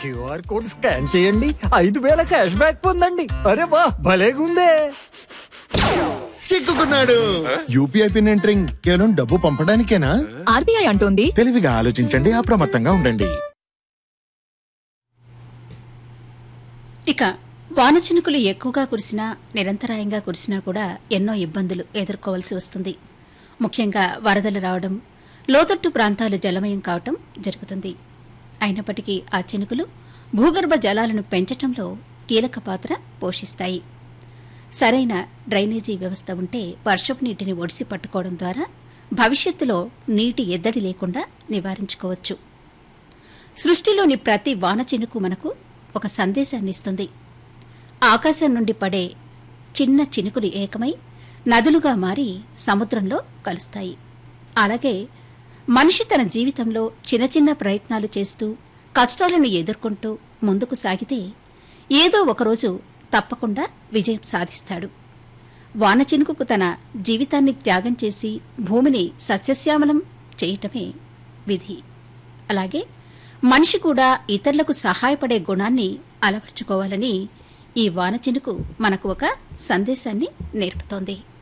QR code scan చేయండి ఐదు వేల క్యాష్ బ్యాక్ పొందండి అరే వా భలేగుందే చిక్కుకున్నాడు యూపీఐ పిన్ ఎంటరింగ్ కేవలం డబ్బు పంపడానికేనా ఆర్బీఐ అంటోంది తెలివిగా ఆలోచించండి అప్రమత్తంగా ఉండండి ఇక వాన చినుకులు ఎక్కువగా కురిసినా నిరంతరాయంగా కురిసినా కూడా ఎన్నో ఇబ్బందులు ఎదుర్కోవాల్సి వస్తుంది ముఖ్యంగా వరదలు రావడం లోతట్టు ప్రాంతాలు జలమయం కావటం జరుగుతుంది అయినప్పటికీ ఆ చినుకులు భూగర్భ జలాలను పెంచటంలో కీలక పాత్ర పోషిస్తాయి సరైన డ్రైనేజీ వ్యవస్థ ఉంటే వర్షపు నీటిని ఒడిసి పట్టుకోవడం ద్వారా భవిష్యత్తులో నీటి ఎద్దడి లేకుండా నివారించుకోవచ్చు సృష్టిలోని ప్రతి వాన చినుకు మనకు ఒక సందేశాన్ని ఇస్తుంది ఆకాశం నుండి పడే చిన్న చినుకులు ఏకమై నదులుగా మారి సముద్రంలో కలుస్తాయి అలాగే మనిషి తన జీవితంలో చిన్న చిన్న ప్రయత్నాలు చేస్తూ కష్టాలను ఎదుర్కొంటూ ముందుకు సాగితే ఏదో ఒకరోజు తప్పకుండా విజయం సాధిస్తాడు వాన చినుకుకు తన జీవితాన్ని త్యాగం చేసి భూమిని సస్యశ్యామలం చేయటమే విధి అలాగే మనిషి కూడా ఇతరులకు సహాయపడే గుణాన్ని అలవర్చుకోవాలని ఈ వాన చినుకు మనకు ఒక సందేశాన్ని నేర్పుతోంది